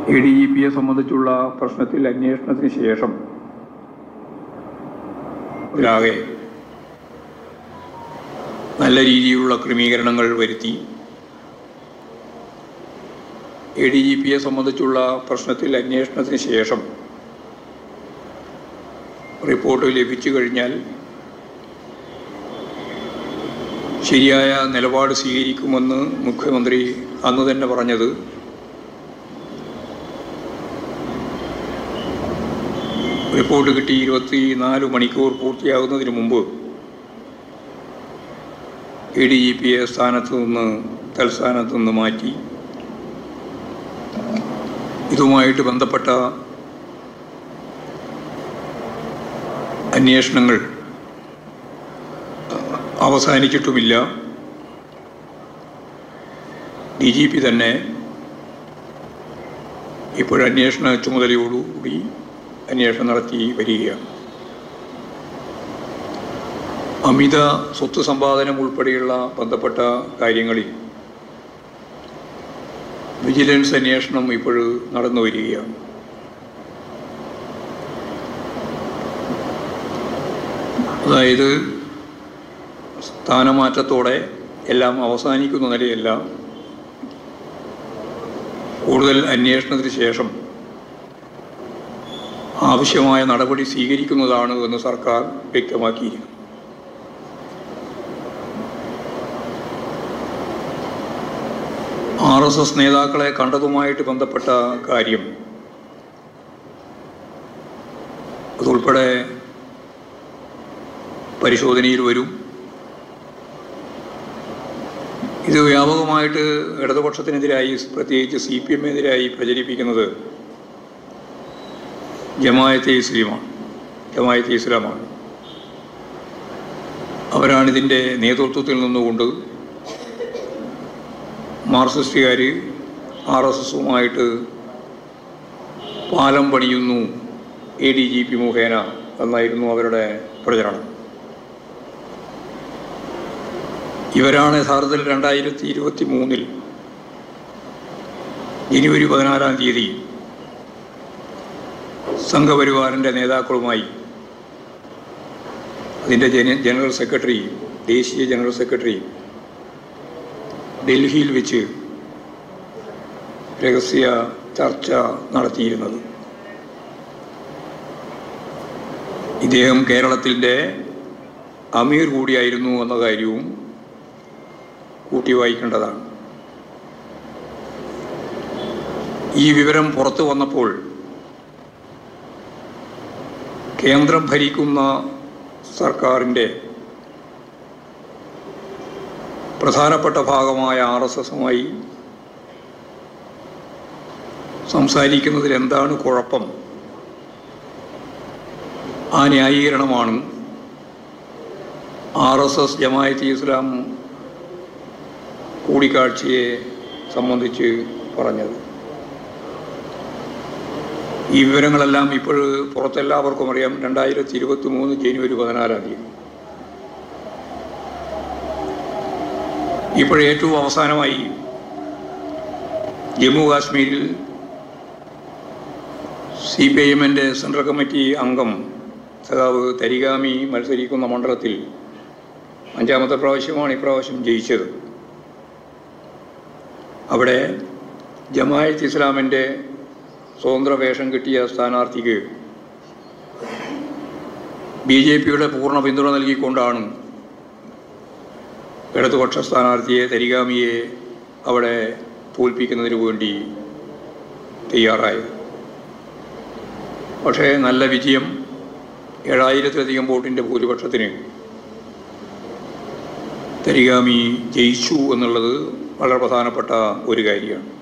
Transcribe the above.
A D G പിയെ സംബന്ധിച്ചുള്ള പ്രശ്നത്തിൽ അന്വേഷണത്തിന് ശേഷം ഒരാകെ നല്ല രീതിയിലുള്ള ക്രമീകരണങ്ങൾ വരുത്തി എ ഡി ജി പിയെ സംബന്ധിച്ചുള്ള പ്രശ്നത്തിൽ അന്വേഷണത്തിന് ശേഷം റിപ്പോർട്ട് ലഭിച്ചു കഴിഞ്ഞാൽ ശരിയായ നിലപാട് സ്വീകരിക്കുമെന്ന് മുഖ്യമന്ത്രി അന്ന് തന്നെ പറഞ്ഞത് റിപ്പോർട്ട് കിട്ടി ഇരുപത്തി നാല് മണിക്കൂർ പൂർത്തിയാകുന്നതിന് മുമ്പ് എ ഡി ജി പിയെ സ്ഥാനത്ത് നിന്ന് തൽസ്ഥാനത്ത് നിന്ന് മാറ്റി ഇതുമായിട്ട് ബന്ധപ്പെട്ട അന്വേഷണങ്ങൾ അവസാനിച്ചിട്ടുമില്ല ഡി ജി പി തന്നെ ഇപ്പോഴന്വേഷണ ചുമതലയോടുകൂടി അന്വേഷണം നടത്തി വരികയാണ് അമിത സ്വത്ത് സമ്പാദനം ഉൾപ്പെടെയുള്ള ബന്ധപ്പെട്ട കാര്യങ്ങളിൽ വിജിലൻസ് അന്വേഷണം ഇപ്പോൾ നടന്നു വരികയാണ് അതായത് സ്ഥാനമാറ്റത്തോടെ എല്ലാം അവസാനിക്കുന്ന നിലയല്ല കൂടുതൽ അന്വേഷണത്തിന് ശേഷം ആവശ്യമായ നടപടി സ്വീകരിക്കുന്നതാണ് എന്ന് സർക്കാർ വ്യക്തമാക്കിയിരിക്കുന്നു ആർ എസ് എസ് നേതാക്കളെ കണ്ടതുമായിട്ട് ബന്ധപ്പെട്ട കാര്യം അതുൾപ്പെടെ പരിശോധനയിൽ വരും ഇത് വ്യാപകമായിട്ട് ഇടതുപക്ഷത്തിനെതിരായി പ്രത്യേകിച്ച് സി പി എമ്മിനെതിരായി പ്രചരിപ്പിക്കുന്നത് ജമായത്തെ ഇസ്ലീമാണ് ജമായത്തെ ഇസ്ലാമാണ് അവരാണിതിൻ്റെ നേതൃത്വത്തിൽ നിന്നുകൊണ്ട് മാർക്സിസ്റ്റുകാർ ആർ എസ് എസുമായിട്ട് പാലം പണിയുന്നു എ ഡി ജി പി മുഖേന എന്നായിരുന്നു അവരുടെ പ്രചരണം ഇവരാണ് യഥാർത്ഥത്തിൽ രണ്ടായിരത്തി ഇരുപത്തി മൂന്നിൽ ജനുവരി പതിനാലാം തീയതി സംഘപരിവാറിൻ്റെ നേതാക്കളുമായി അതിൻ്റെ ജന ജനറൽ സെക്രട്ടറി ദേശീയ ജനറൽ സെക്രട്ടറി ഡൽഹിയിൽ വെച്ച് രഹസ്യ ചർച്ച നടത്തിയിരുന്നത് ഇദ്ദേഹം കേരളത്തിൻ്റെ അമീർ കൂടിയായിരുന്നു എന്ന കാര്യവും കൂട്ടി വായിക്കേണ്ടതാണ് ഈ വിവരം പുറത്തു വന്നപ്പോൾ കേന്ദ്രം ഭരിക്കുന്ന സർക്കാരിൻ്റെ പ്രധാനപ്പെട്ട ഭാഗമായ ആർ എസ് എസുമായി സംസാരിക്കുന്നതിൽ എന്താണ് കുഴപ്പം ആ ന്യായീകരണമാണ് R S S Jamaat Islam കൂടിക്കാഴ്ചയെ സംബന്ധിച്ച് പറഞ്ഞത് ഈ വിവരങ്ങളെല്ലാം ഇപ്പോൾ പുറത്തെല്ലാവർക്കും അറിയാം രണ്ടായിരത്തി ഇരുപത്തി മൂന്ന് ജനുവരി പതിനാലാം തീയതി ഇപ്പോൾ ഏറ്റവും അവസാനമായി ജമ്മു കാശ്മീരിൽ സി പി ഐ എമ്മിൻ്റെ സെൻട്രൽ കമ്മിറ്റി അംഗം സഖാവ് തരിഗാമി മത്സരിക്കുന്ന മണ്ഡലത്തിൽ അഞ്ചാമത്തെ പ്രാവശ്യമാണ് ഇപ്രാവശ്യം ജയിച്ചത് അവിടെ ജമായത്ത് ഇസ്ലാമിൻ്റെ സ്വതന്ത്ര വേഷം കിട്ടിയ സ്ഥാനാർത്ഥിക്ക് ബി ജെ പിയുടെ പൂർണ്ണ പിന്തുണ നൽകിക്കൊണ്ടാണ് ഇടതുപക്ഷ സ്ഥാനാർത്ഥിയെ തരിഗാമിയെ അവിടെ തോൽപ്പിക്കുന്നതിന് വേണ്ടി തയ്യാറായത് പക്ഷേ നല്ല വിജയം ഏഴായിരത്തിലധികം വോട്ടിൻ്റെ ഭൂരിപക്ഷത്തിന് തരിഗാമി ജയിച്ചു എന്നുള്ളത് വളരെ പ്രധാനപ്പെട്ട ഒരു കാര്യമാണ്